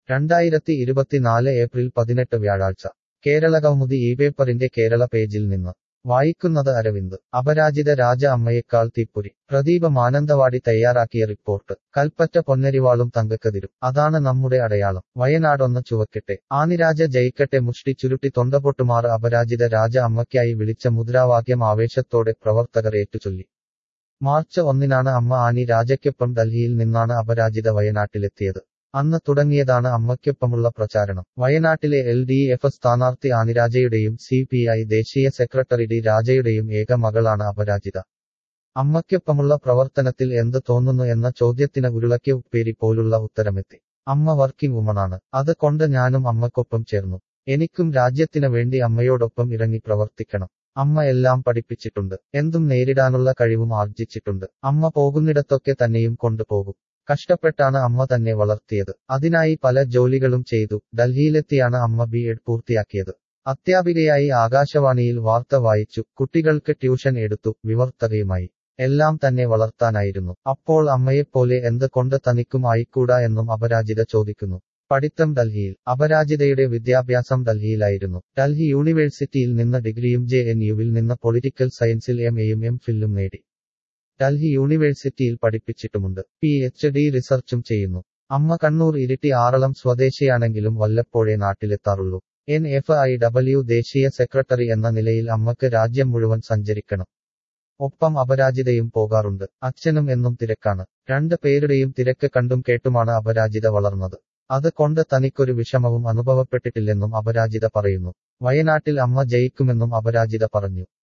രണ്ടായിരത്തി ഇരുപത്തിനാല് ഏപ്രിൽ പതിനെട്ട് വ്യാഴാഴ്ച കേരള കൗമുദി ഈ പേപ്പറിന്റെ കേരള പേജിൽ നിന്ന് വായിക്കുന്നത് അരവിന്ദ് അപരാജിത രാജ അമ്മയേക്കാൾ തീപ്പൊരി പ്രദീപ മാനന്തവാടി തയ്യാറാക്കിയ റിപ്പോർട്ട് കൽപ്പറ്റ പൊന്നരിവാളും തങ്കക്കതിരും അതാണ് നമ്മുടെ അടയാളം വയനാടൊന്ന് ചുവക്കട്ടെ ആനിരാജ ജയിക്കട്ടെ മുഷ്ടി ചുരുട്ടി തൊണ്ടപൊട്ടുമാർ അപരാജിത രാജ അമ്മയ്ക്കായി വിളിച്ച മുദ്രാവാക്യം ആവേശത്തോടെ പ്രവർത്തകർ ഏറ്റുചൊല്ലി മാർച്ച് ഒന്നിനാണ് അമ്മ ആനി രാജയ്ക്കൊപ്പം ഡൽഹിയിൽ നിന്നാണ് അപരാജിത വയനാട്ടിലെത്തിയത് അന്ന് തുടങ്ങിയതാണ് അമ്മയ്ക്കൊപ്പമുള്ള പ്രചാരണം വയനാട്ടിലെ എൽ ഡി എഫ് സ്ഥാനാർത്ഥി ആനിരാജയുടെയും സി പി ഐ ദേശീയ സെക്രട്ടറി ഡി രാജയുടെയും ഏക മകളാണ് അപരാജിത അമ്മയ്ക്കൊപ്പമുള്ള പ്രവർത്തനത്തിൽ എന്ത് തോന്നുന്നു എന്ന ചോദ്യത്തിന് ഉരുളയ്ക്ക് ഉപ്പേരി പോലുള്ള ഉത്തരമെത്തി അമ്മ വർക്കിംഗ് വുമണാണ് അത് കൊണ്ട് ഞാനും അമ്മക്കൊപ്പം ചേർന്നു എനിക്കും രാജ്യത്തിന് വേണ്ടി അമ്മയോടൊപ്പം ഇറങ്ങി പ്രവർത്തിക്കണം അമ്മ എല്ലാം പഠിപ്പിച്ചിട്ടുണ്ട് എന്തും നേരിടാനുള്ള കഴിവും ആർജിച്ചിട്ടുണ്ട് അമ്മ പോകുന്നിടത്തൊക്കെ തന്നെയും കൊണ്ടുപോകും കഷ്ടപ്പെട്ടാണ് അമ്മ തന്നെ വളർത്തിയത് അതിനായി പല ജോലികളും ചെയ്തു ഡൽഹിയിലെത്തിയാണ് അമ്മ ബി എഡ് പൂർത്തിയാക്കിയത് അധ്യാപികയായി ആകാശവാണിയിൽ വാർത്ത വായിച്ചു കുട്ടികൾക്ക് ട്യൂഷൻ എടുത്തു വിവർത്തകയുമായി എല്ലാം തന്നെ വളർത്താനായിരുന്നു അപ്പോൾ അമ്മയെപ്പോലെ എന്ത് കൊണ്ട് തനിക്കും ആയിക്കൂടാ എന്നും അപരാജിത ചോദിക്കുന്നു പഠിത്തം ഡൽഹിയിൽ അപരാജിതയുടെ വിദ്യാഭ്യാസം ഡൽഹിയിലായിരുന്നു ഡൽഹി യൂണിവേഴ്സിറ്റിയിൽ നിന്ന് ഡിഗ്രിയും ജെ എൻ യുവിൽ നിന്ന് പൊളിറ്റിക്കൽ സയൻസിൽ എം എയും എം ഫില്ലും നേടി ഡൽഹി യൂണിവേഴ്സിറ്റിയിൽ പഠിപ്പിച്ചിട്ടുമുണ്ട് പി എച്ച് ഡി റിസർച്ചും ചെയ്യുന്നു അമ്മ കണ്ണൂർ ഇരിട്ടി ആറളം സ്വദേശിയാണെങ്കിലും വല്ലപ്പോഴേ നാട്ടിലെത്താറുള്ളൂ എൻ എഫ് ഐ ഡബ്ല്യു ദേശീയ സെക്രട്ടറി എന്ന നിലയിൽ അമ്മക്ക് രാജ്യം മുഴുവൻ സഞ്ചരിക്കണം ഒപ്പം അപരാജിതയും പോകാറുണ്ട് അച്ഛനും എന്നും തിരക്കാണ് രണ്ട് പേരുടെയും തിരക്ക് കണ്ടും കേട്ടുമാണ് അപരാജിത വളർന്നത് അത് കൊണ്ട് തനിക്കൊരു വിഷമവും അനുഭവപ്പെട്ടിട്ടില്ലെന്നും അപരാജിത പറയുന്നു വയനാട്ടിൽ അമ്മ ജയിക്കുമെന്നും അപരാജിത പറഞ്ഞു